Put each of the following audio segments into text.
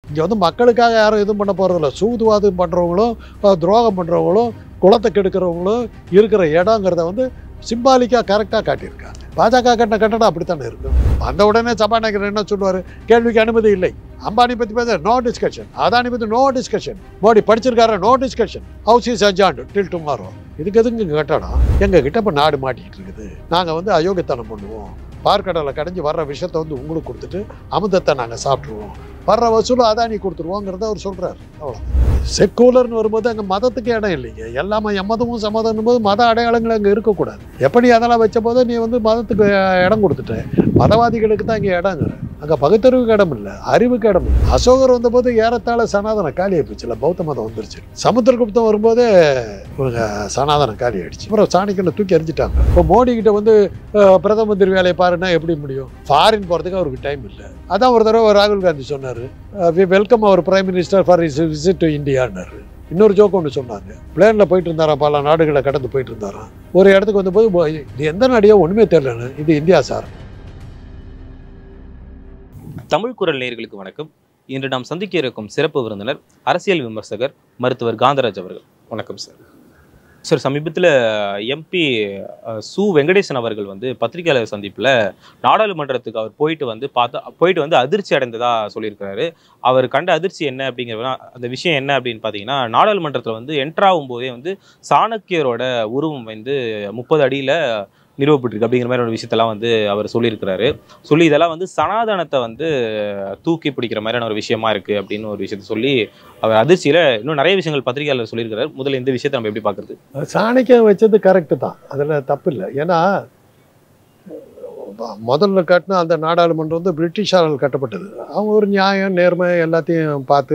இங்கே வந்து மக்களுக்காக யாரும் எதுவும் பண்ண போகிறதில்ல சூதுவாதம் பண்ணுறவங்களும் துரோகம் பண்ணுறவங்களும் குளத்தை கெடுக்கிறவங்களும் இருக்கிற இடங்கிறத வந்து சிம்பாலிக்காக கரெக்டாக காட்டியிருக்காங்க பாஜக கட்டின கட்டடம் அப்படித்தானே இருக்கும் வந்த உடனே சபாநாயகர் என்ன சொல்லுவார் கேள்விக்கு அனுமதி இல்லை அம்பானி பற்றி பேச நோ டிஸ்கஷன் அதானி பற்றி நோ டிஸ்கஷன் மோடி படிச்சிருக்காரு no discussion house is adjourned till tomorrow இதுக்கு எதுக்கு இங்கே கட்டடம் எங்கள் கிட்ட இப்போ நாடு மாட்டிக்கிட்டு இருக்குது நாங்கள் வந்து அயோக்கியத்தனம் பண்ணுவோம் பார்க்கடலை கடைஞ்சி வர்ற விஷயத்தை வந்து உங்களுக்கு கொடுத்துட்டு அமுதத்தை நாங்கள் சாப்பிட்ருவோம் வர்ற வசூலும் அதானி கொடுத்துருவோங்கிறத அவர் சொல்கிறார் அவ்வளோ செக்குலர்னு வரும்போது அங்கே மதத்துக்கு இடம் இல்லைங்க எல்லாமே எம்மதமும் சம்மதம் போது மத அடையாளங்கள் அங்கே இருக்கக்கூடாது எப்ப நீ அதெல்லாம் வச்ச போது நீ வந்து மதத்துக்கு இடம் கொடுத்துட்ட மதவாதிகளுக்கு தான் இங்கே இடங்கிற அங்கே பகுத்தறிவுக்கு இடம் இல்லை அறிவுக்கு இடம் இல்லை அசோகர் வந்தபோது ஏறத்தாழ சனாதன காலி ஆயிடுச்சுல பௌத்த மதம் வந்துருச்சு சமுத்திரகுப்தம் வரும்போதே இவங்க சனாதன காலி ஆயிடுச்சு அப்புறம் சாணிக்கல்ல தூக்கி எரிஞ்சிட்டாங்க இப்போ மோடி கிட்ட வந்து அஹ், பிரதம மந்திரி வேலையை பாருன்னா எப்படி முடியும் ஃபாரின் போகிறதுக்கு அவருக்கு டைம் இல்லை அதான் ஒரு தடவை ராகுல் காந்தி சொன்னார் we welcome our prime minister for his visit to இந்தியான்னாரு இன்னொரு ஜோக் ஒன்று சொன்னாங்க பிளேனில் போயிட்டு இருந்தாராம் பல நாடுகளை கடந்து போயிட்டு இருந்தாராம் ஒரு இடத்துக்கு வந்தபோது "போ- இது எந்த நாடியோ ஒன்றுமே தெரியலன்னு இது இந்தியா சார் தமிழ் குரல் நேயர்களுக்கு வணக்கம் இன்று நாம் சந்திக்க இருக்கும் சிறப்பு விருந்தினர் அரசியல் விமர்சகர் மருத்துவர் காந்தராஜ் அவர்கள் வணக்கம் சார் சார் சமீபத்தில் எம்பி சு வெங்கடேசன் அவர்கள் வந்து பத்திரிகையாளர் சந்திப்பில் நாடாளுமன்றத்துக்கு அவர் போயிட்டு வந்து பார்த்தா போயிட்டு வந்து அதிர்ச்சி அடைந்ததா சொல்லியிருக்கிறாரு அவர் கண்ட அதிர்ச்சி என்ன அப்படிங்கிற அந்த விஷயம் என்ன அப்படின்னு பார்த்தீங்கன்னா நாடாளுமன்றத்தில் வந்து என்ட்ராகும் போதே வந்து சாணக்கியரோட உருவம் வந்து முப்பது அடியில் நிறுவப்பட்டிருக்கு அப்படிங்கிற மாதிரி ஒரு விஷயத்தெல்லாம் வந்து அவர் சொல்லியிருக்கிறாரு சொல்லி இதெல்லாம் வந்து சனாதனத்தை வந்து தூக்கி பிடிக்கிற மாதிரியான ஒரு விஷயமா இருக்கு அப்படின்னு ஒரு விஷயத்த சொல்லி அவர் அதிர்ச்சியில இன்னும் நிறைய விஷயங்கள் பத்திரிகையாளர் சொல்லியிருக்கிறார் முதல்ல இந்த விஷயத்தை நம்ம எப்படி பார்க்கறது சாணிக்கம் வச்சது கரெக்டு தான் அதில் தப்பு இல்லை ஏன்னா முதல்ல கட்டின அந்த நாடாளுமன்றம் வந்து பிரிட்டிஷாரால் கட்டப்பட்டது அவங்க ஒரு நியாயம் நேர்மை எல்லாத்தையும் பார்த்து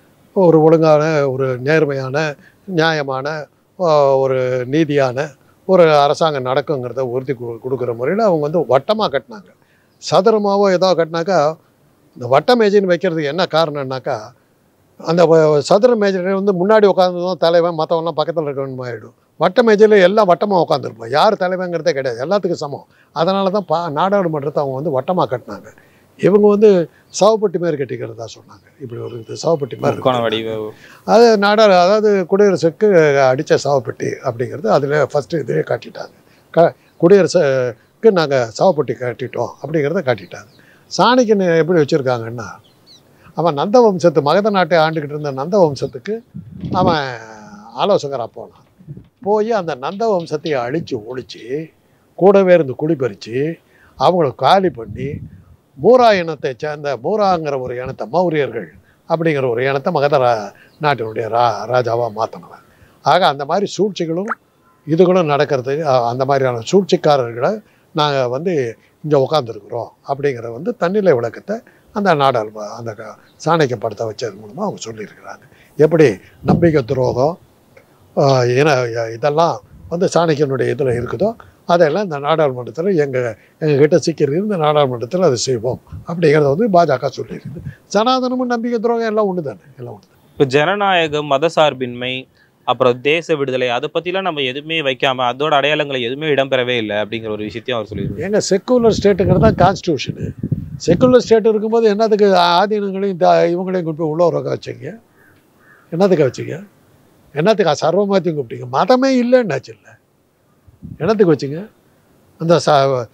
ஒரு ஒழுங்கான ஒரு நேர்மையான நியாயமான ஆஹ், ஒரு நீதியான ஒரு அரசாங்கம் நடக்குங்கிறத உறுதி கு- கொடுக்குற முறையில் அவங்க வந்து வட்டமாக கட்டினாங்க சதுரமாவோ ஏதோ கட்டினாக்கா இந்த வட்ட மேஜைன்னு வைக்கிறதுக்கு என்ன காரணம்னாக்கா அந்த வ- சதுர மேஜையில் வந்து முன்னாடி உட்காந்துதான் தலைவன் மற்றவன்லாம் பக்கத்தில் இருக்கணும் ஆகிடும் வட்ட மேஜையில் எல்லாம் வட்டமாக உட்காந்துருப்போம் யார் தலைவங்கிறதே கிடையாது எல்லாத்துக்கும் சமம் அதனால தான் பா நாடாளுமன்றத்தை அவங்க வந்து வட்டமாக கட்டினாங்க இவங்க வந்து சவப்பட்டி மாதிரி கட்டிக்கிறதா சொன்னாங்க இப்படி ஒரு இது சவப்பட்டி மாதிரி முக்கோண இருக்கு. வடிவ அது நாடா அதாவது குடியரசுக்கு அடித்த சவப்பட்டி அப்படிங்கிறது அதில் ஃபஸ்ட்டு இதே காட்டிட்டாங்க க குடியரசுக்கு நாங்கள் சவப்பட்டி கட்டிட்டோம் அப்படிங்கிறத காட்டிட்டாங்க சாணிக்கன் எப்படி வச்சுருக்காங்கன்னா அவன் நந்த வம்சத்து மகத நாட்டை ஆண்டுக்கிட்டு இருந்த நந்த வம்சத்துக்கு அவன் ஆலோசகராக போனான் போய் அந்த நந்த வம்சத்தை அழித்து ஒழித்து கூடவே இருந்து குடிபறித்து அவங்கள காலி பண்ணி மூரா இனத்தை சேர்ந்த மூராங்கிற ஒரு இனத்தை மௌரியர்கள் அப்படிங்கிற ஒரு இனத்தை மகத ரா நாட்டினுடைய ரா ராஜாவாக மாற்றினவன் ஆக அந்த மாதிரி சூழ்ச்சிகளும் இதுகளும் நடக்கிறதுக்கு அ- அந்த மாதிரியான சூழ்ச்சிக்காரர்களை நாங்கள் வந்து இங்கே உட்காந்துருக்குறோம் அப்படிங்கிற வந்து தன்னிலை விளக்கத்தை அந்த நாடாள் அந்த க- சாணக்கிய படத்தை வச்சது மூலமாக அவங்க சொல்லியிருக்கிறாங்க எப்படி நம்பிக்கை துரோகம் ஆஹ், இன இதெல்லாம் வந்து சாணக்கியனுடைய இதில் இருக்குதோ அதெல்லாம் இந்த நாடாளுமன்றத்தில் எங்கள் எங்ககிட்ட சிக்கிறது இந்த நாடாளுமன்றத்தில் அதை செய்வோம் அப்படிங்கிறத வந்து பாஜக சொல்லியிருக்குது சனாதனமும் நம்பிக்கை துரோகம் எல்லாம் ஒன்று தானே எல்லாம் ஒன்று இப்போ ஜனநாயகம் மதசார்பின்மை அப்புறம் தேச விடுதலை அதை பத்திலாம் நம்ம எதுவுமே வைக்காம அதோட அடையாளங்களை எதுவுமே இடம்பெறவே இல்லை அப்படிங்கிற ஒரு விஷயத்தையும் அவர் சொல்லியிருக்காரு எங்க செக்குலர் ஸ்டேட்டுங்கிறது தான் கான்ஸ்டியூஷனு செக்குலர் ஸ்டேட் இருக்கும்போது என்னத்துக்கு ஆதீனங்களையும் த- இவங்களையும் கொண்டு போய் உள்ள உறக்க வச்சீங்க என்னத்துக்கு வச்சீங்க என்னத்துக்கு சர்வமாத்தையும் கூப்பிட்டீங்க மதமே இல்லைன்னாச்சு இல்லை என்னத்துக்கு வச்சீங்க அந்த ச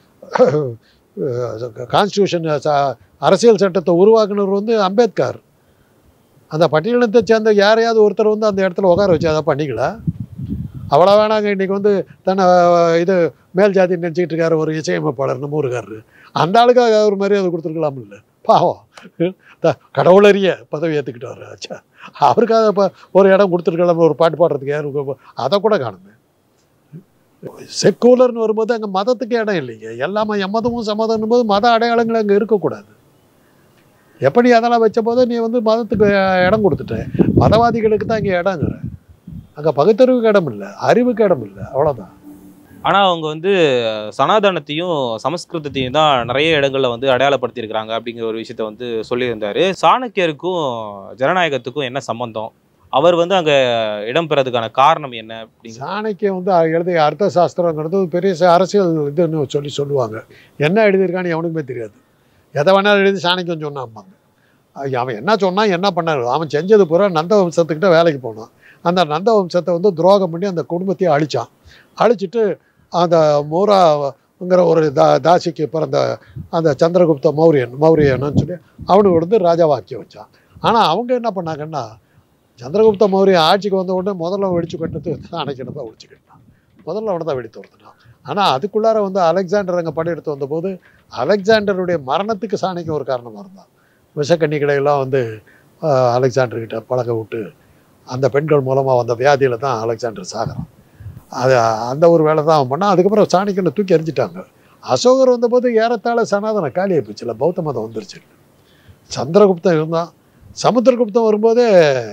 கான்ஸ்டியூஷன் அரசியல் சட்டத்தை உருவாக்குனவர் வந்து அம்பேத்கர் அந்த பட்டியலினத்தை சேர்ந்த யாரையாவது ஒருத்தர் வந்து அந்த இடத்துல உட்கார வச்சு அதை பண்ணிக்கல அவ்வளோ வேணாங்க இன்றைக்கி வந்து தன்னை இது மேல் ஜாதி நினச்சிக்கிட்டு இருக்காரு ஒரு இசையமைப்பாளர் நம்ம ஊருக்காரரு அந்த ஆளுக்காக அவர் மரியாதை கொடுத்துருக்கலாம் இல்லை பாவம் த- கடவுளறிய பதவி ஏற்றுக்கிட்டாரு ஆச்சா அவருக்காக இப்போ ஒரு இடம் கொடுத்துருக்கலாம் ஒரு பாட்டு பாடுறதுக்கு யாரும் அதை கூட காணுமே செக்குலர்னு வரும்போது அங்கே மதத்துக்கு இடம் இல்லைங்க எல்லாமே எம்மதமும் சம்மதம் போது மத அடையாளங்கள் அங்கே இருக்கக்கூடாது எப்படி அதெல்லாம் வச்ச போது நீ வந்து மதத்துக்கு இடம் கொடுத்துட்ட மதவாதிகளுக்கு தான் இங்கே இடங்கிற அங்கே பகுத்தறிவுக்கு இடம் இல்லை அறிவுக்கு இடம் இல்லை அவ்வளோதான் ஆனா அவங்க வந்து சனாதனத்தையும் சமஸ்கிருதத்தையும் தான் நிறைய இடங்கள்ல வந்து அடையாளப்படுத்தியிருக்கிறாங்க அப்படிங்கிற ஒரு விஷயத்த வந்து சொல்லியிருந்தாரு சாணக்கியருக்கும் ஜனநாயகத்துக்கும் என்ன சம்பந்தம் அவர் வந்து அங்க இடம் பெறதுக்கான காரணம் என்ன அப்படிங்க சாணக்கியம் வந்து எழுதிய அர்த்த சாஸ்திரங்கிறது ஒரு பெரிய ச- அரசியல் இதுன்னு சொல்லி சொல்லுவாங்க என்ன எழுதியிருக்கான்னு எவனுக்குமே தெரியாது எதை வேணாலும் எழுதி சாணக்கியம் சொன்னாம்பாங்க ஐயா, அவன் என்ன சொன்னான் என்ன பண்ணாரு அவன் செஞ்சது பூரா நந்த வம்சத்துக்கிட்ட வேலைக்கு போனான் அந்த நந்த வம்சத்தை வந்து துரோகம் பண்ணி அந்த குடும்பத்தையே அழிச்சான் அழிச்சிட்டு அந்த மூராங்கிற ஒரு தா தாசிக்கு பிறந்த அந்த சந்திரகுப்த மௌரியன் மௌரியன்னு சொல்லி அவனுக்கு வந்து ராஜாவாக்கி வச்சான் ஆனால் அவங்க என்ன பண்ணாங்கன்னா சந்திரகுப்த மௌரியன் ஆட்சிக்கு வந்த உடனே முதல்ல வெடிச்சு கட்டினது அணைக்கிட்டு தான் ஒழிச்சு கட்டினான் முதல்ல அவனை தான் வெடித்து வருத்தினான் ஆனால் அதுக்குள்ளார வந்து அலெக்சாண்டர் அங்கே படையெடுத்து வந்தபோது அலெக்சாண்டருடைய மரணத்துக்கு சாணிக்கு ஒரு காரணமாக இருந்தான் விஷக்கன்னிகளையெல்லாம் வந்து ஆஹ், அலெக்சாண்டர்கிட்ட பழக விட்டு அந்த பெண்கள் மூலமாக வந்த வியாதியில் தான் அலெக்சாண்டர் சாகிறான் அது அந்த ஒரு வேலை தான் அவன் பண்ணான் அதுக்கப்புறம் சாணிக்கனை தூக்கி எறிஞ்சிட்டாங்க அசோகர் வந்தபோது ஏறத்தாழ சனாதன காலி ஆயிப்போச்சுல பௌத்த மதம் வந்துருச்சு சந்திரகுப்தன் இருந்தான் சமுத்திரகுப்தன் வரும்போதே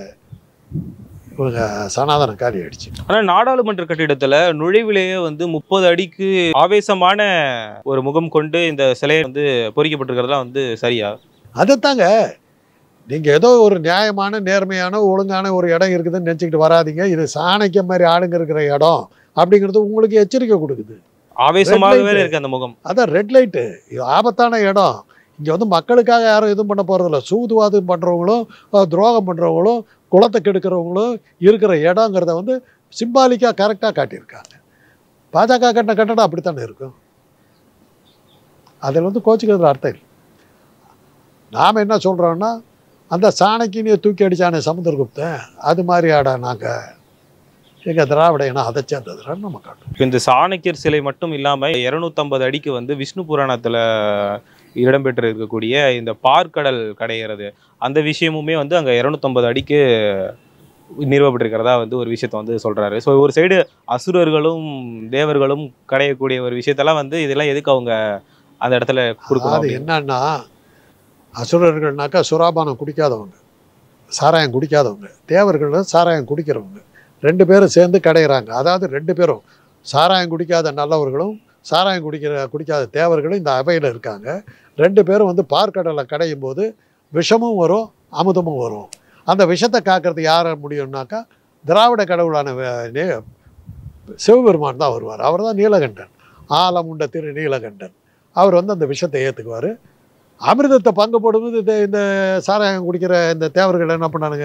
இவங்க சனாதன காலி ஆயிடுச்சு ஆனா நாடாளுமன்ற கட்டிடத்துல நுழைவிலேயே வந்து முப்பது அடிக்கு ஆவேசமான ஒரு முகம் கொண்டு இந்த சிலையை வந்து பொறிக்கப்பட்டிருக்கிறதுலாம் வந்து சரியா அதைத்தாங்க நீங்கள் ஏதோ ஒரு நியாயமான நேர்மையான ஒழுங்கான ஒரு இடம் இருக்குதுன்னு நினச்சிக்கிட்டு வராதீங்க இது சாணக்கியம் மாதிரி ஆளுங்க இருக்கிற இடம் அப்படிங்கிறது உங்களுக்கு எச்சரிக்கை கொடுக்குது ஆவேசமாகவே light. இருக்கு அந்த முகம் அதான் ரெட் லைட்டு இது ஆபத்தான இடம் இங்கே வந்து மக்களுக்காக யாரும் எதுவும் பண்ண போகிறதில்ல சூதுவாதம் பண்ணுறவங்களும் துரோகம் பண்ணுறவங்களும் குளத்தை கெடுக்கிறவங்களும் இருக்கிற இடங்கிறத வந்து சிம்பாலிக்காக கரெக்டாக காட்டியிருக்காங்க பாஜக கட்டின கட்டடம் அப்படித்தானே இருக்கும் அதில் வந்து கோச்சிக்கிறதுல அர்த்தம் இல்லை நாம் என்ன சொல்கிறோன்னா அந்த சாணக்கினியை தூக்கி அடித்தானே சமுத்திரகுப்தன் அது மாதிரி ஆடா நாங்கள் எங்கள் திராவிட இனம் அதை சேர்ந்ததுன்னு நம்ம காட்டுறோம் இப்ப இந்த சாணக்கியர் சிலை மட்டும் இல்லாம 250 அடிக்கு வந்து விஷ்ணு புராணத்துல இடம்பெற்று இருக்கக்கூடிய இந்த பார்க்கடல் கடையிறது அந்த விஷயமுமே வந்து அங்க 250 அடிக்கு நிறுவப்பட்டிருக்கிறதா வந்து ஒரு விஷயத்த வந்து சொல்றாரு ஸோ ஒரு சைடு அசுரர்களும் தேவர்களும் கடையக்கூடிய ஒரு விஷயத்தெல்லாம் வந்து இதெல்லாம் எதுக்கு அவங்க அந்த இடத்துல அது கொடுக்கணும் என்னன்னா அசுரர்கள்னாக்கா சுறாபானம் குடிக்காதவங்க சாராயம் குடிக்காதவங்க தேவர்கள் சாராயம் குடிக்கிறவங்க ரெண்டு பேரும் சேர்ந்து கடையிறாங்க அதாவது ரெண்டு பேரும் சாராயம் குடிக்காத நல்லவர்களும் சாராயம் குடிக்கிற குடிக்காத தேவர்களும் இந்த அவையில் இருக்காங்க ரெண்டு பேரும் வந்து பார்க்கடலை கடையும் போது விஷமும் வரும் அமுதமும் வரும் அந்த விஷத்தை காக்கிறது யார் முடியும்னாக்கா திராவிட கடவுளான வே- நே- சிவபெருமான் தான் வருவார் அவர் தான் நீலகண்டன் ஆலம் உண்ட திரு நீலகண்டன் அவர் வந்து அந்த விஷத்தை ஏற்றுக்குவார் அமிர்தத்தை பங்கு போடும்போது இந்த இந்த சாராயம் குடிக்கிற இந்த தேவர்கள் என்ன பண்ணானுங்க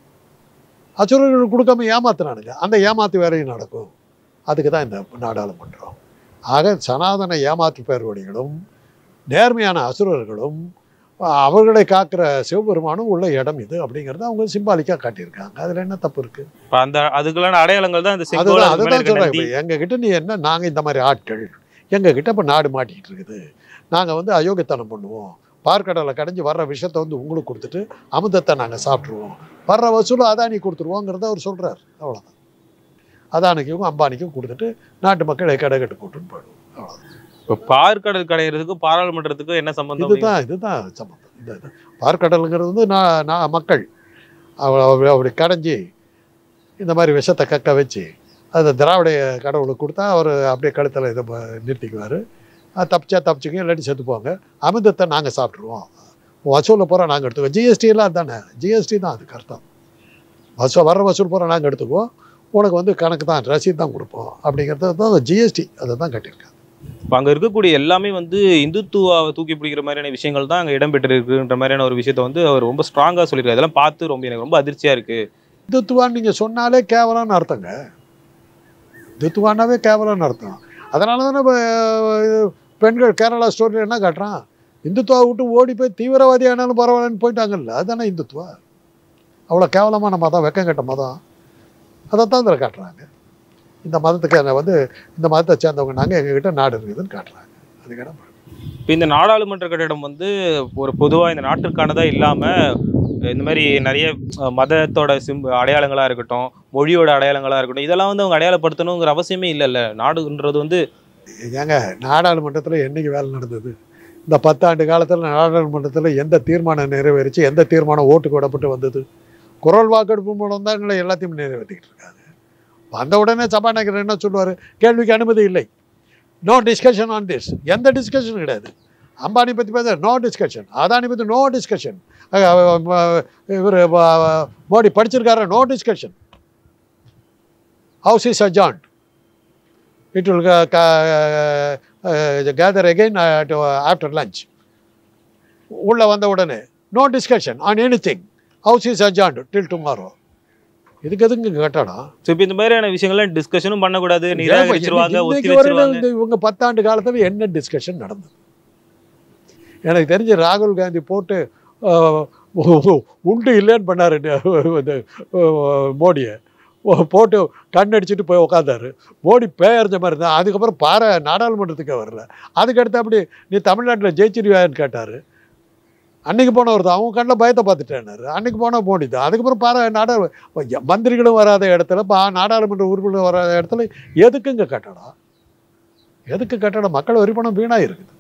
அசுரர்கள் கொடுக்காம ஏமாத்துனானுங்க அந்த ஏமாத்து வேலையும் நடக்கும் அதுக்கு தான் இந்த நாடாளுமன்றம் ஆக சனாதன ஏமாற்று பேர்வழிகளும் நேர்மையான அசுரர்களும் அவர்களை காக்கிற சிவபெருமானும் உள்ள இடம் இது அப்படிங்கிறத அவங்க சிம்பாலிக்காக காட்டியிருக்காங்க அதில் என்ன தப்பு இருக்குது இப்ப அந்த அதுக்கெல்லாம் அடையாளங்கள் தான் இந்த செங்கோல் அதுதான் அதுக்கு மேல அதுதான் இருக்க சொல்கிறேன் நந்தி. இப்போ எங்கள் கிட்ட நீ என்ன நாங்கள் இந்த மாதிரி ஆட்கள் எங்கள் கிட்ட இப்போ நாடு மாட்டிக்கிட்டு இருக்குது நாங்கள் வந்து அயோக்கியத்தனம் பண்ணுவோம் பார்க்கடலை கடைஞ்சி வர்ற விஷயத்தை வந்து உங்களுக்கு கொடுத்துட்டு அமுதத்தை நாங்கள் சாப்பிட்ருவோம் வர்ற வசூல் அதானி கொடுத்துருவோங்கிறத அவர் சொல்கிறார் அவ்வளோதான் அதானிக்கும் அம்பானிக்கும் கொடுத்துட்டு நாட்டு மக்களை கடை கட்டு கூட்டுன்னு போயிடுவோம் அவ்வளோதான் இப்ப பார்க்கடல் கடையிறதுக்கும் பாராளுமன்றத்துக்கும் என்ன சம்பந்தம் இதுதான் இதுதான் சம்மந்தம் இந்த இது பார்க்கடலுங்கிறது வந்து நான் நான் மக்கள் அவ- அவ- அப்படி கடைஞ்சி இந்த மாதிரி விஷத்தை கக்க வச்சு அதை திராவிட கடவுளுக்கு கொடுத்தா அவர் அப்படியே கழுத்தில் இதை ப- நிறுத்திக்குவார் தப்பிச்சா தப்பிச்சுங்க இல்லாட்டி செத்துப்போங்க அமிர்தத்தை நாங்கள் சாப்பிட்ருவோம் வசூலில் பூரா நாங்கள் எடுத்துக்குவோம் ஜிஎஸ்டி எல்லாம் தானே ஜிஎஸ்டி தான் அதுக்கு அர்த்தம் வசூல் வர்ற வசூல் பூரா நாங்கள் எடுத்துக்குவோம் உனக்கு வந்து கணக்கு தான் ரசீது தான் கொடுப்போம் அப்படிங்கிறது தான் ஜிஎஸ்டி அதை தான் கட்டியிருக்காங்க இப்ப அங்க இருக்கக்கூடிய எல்லாமே வந்து இந்துத்துவாவை தூக்கி பிடிக்கிற மாதிரியான விஷயங்கள் தான் அங்க இடம்பெற்று இருக்குன்ற மாதிரியான ஒரு விஷயத்த வந்து அவர் ரொம்ப ஸ்ட்ராங்கா சொல்லியிருக்காரு இதெல்லாம் பார்த்து ரொம்ப எனக்கு ரொம்ப அதிர்ச்சியா இருக்கு இந்துத்துவான்னு நீங்கள் சொன்னாலே கேவலம்னு அர்த்தங்க இந்துத்துவானாவே கேவலம்னு அர்த்தம் அதனால தானே இப்போ பெண்கள் கேரளா ஸ்டோரியில் என்ன காட்டுறான் இந்துத்துவா விட்டு ஓடி போய் தீவிரவாதி ஆனாலும் பரவாயில்லன்னு போயிட்டாங்கல்ல அதுதானே இந்துத்துவா அவ்வளோ கேவலமான மதம் வெக்கம் கெட்ட மதம் அதைத்தான் இதில் காட்டுறாங்க இந்த மதத்துக்கு என்ன வந்து இந்த மதத்தை சேர்ந்தவங்க நாங்கள் எங்ககிட்ட நாடு இருக்குதுன்னு காட்டுறாங்க அதுக்கு இடம் இப்போ இந்த நாடாளுமன்ற கட்டிடம் வந்து ஒரு பொதுவா இந்த நாட்டிற்கானதா இல்லாம இந்த மாதிரி நிறைய அஹ், மதத்தோட சிம் அடையாளங்களா இருக்கட்டும் மொழியோட அடையாளங்களா இருக்கட்டும் இதெல்லாம் வந்து அவங்க அடையாளப்படுத்தணுங்கிற அவசியமே இல்லைல்ல நாடுன்றது வந்து ஏங்க நாடாளுமன்றத்தில் என்னைக்கு வேலை நடந்தது இந்த பத்தாண்டு காலத்தில் நாடாளுமன்றத்தில் எந்த தீர்மானம் நிறைவேறிச்சு எந்த தீர்மானம் ஓட்டுக்கு விடப்பட்டு வந்தது குரல் வாக்கெடுப்பு மூலம் தான் எங்களை எல்லாத்தையும் நிறைவேற்றிக்கிட்டு இருக்காங்க வந்த உடனே சபாநாயகர் என்ன சொல்லுவார் கேள்விக்கு அனுமதி இல்லை நோ டிஸ்கஷன் ஆன் திஸ் எந்த டிஸ்கஷனும் கிடையாது அம்பானி பற்றி பேச நோ டிஸ்கஷன் அதானி பற்றி நோ டிஸ்கஷன் இவர் மோடி படிச்சிருக்காரு no discussion house is adjourned it will gather again after lunch உள்ளே வந்த உடனே no discussion on anything house is adjourned till tomorrow இதுக்கு எதுங்க கட்டடம் ஸோ இப்போ இந்த மாதிரியான விஷயங்கள்லாம் டிஸ்கஷனும் பண்ணக்கூடாது நிராகரிச்சிருவாங்க ஒத்தி இன்னைக்கு வரையிலும் வச்சிருவாங்க இந்த இவங்க பத்தாண்டு காலத்துல என்ன டிஸ்கஷன் நடந்தது எனக்கு தெரிஞ்சு ராகுல் காந்தி போட்டு ஆஹ், உண்டு இல்லைன்னு பண்ணாரு இந்த மோடியை போட்டு கண்ணடிச்சிட்டு போய் உட்காந்தாரு மோடி பேயறிஞ்ச மாதிரி இருந்தா அதுக்கப்புறம் பார நாடாளுமன்றத்துக்கே வரல அதுக்கு அடுத்து அப்படி நீ தமிழ்நாட்டில் ஜெயிச்சிருவியான்னு கேட்டார் அன்னைக்கு போன ஒருத்தர் அவங்க கண்ணில் பயத்தை பார்த்துட்டேன்னாரு அன்னைக்கு போன மோடி தான் அதுக்கப்புறம் பார நாடா மந்திரிகளும் வராத இடத்துல பா நாடாளுமன்ற உறுப்பினர் வராத இடத்துல எதுக்குங்க கட்டடம் எதுக்கு கட்டடம் மக்கள் வரி பணம் வீணாக இருக்குது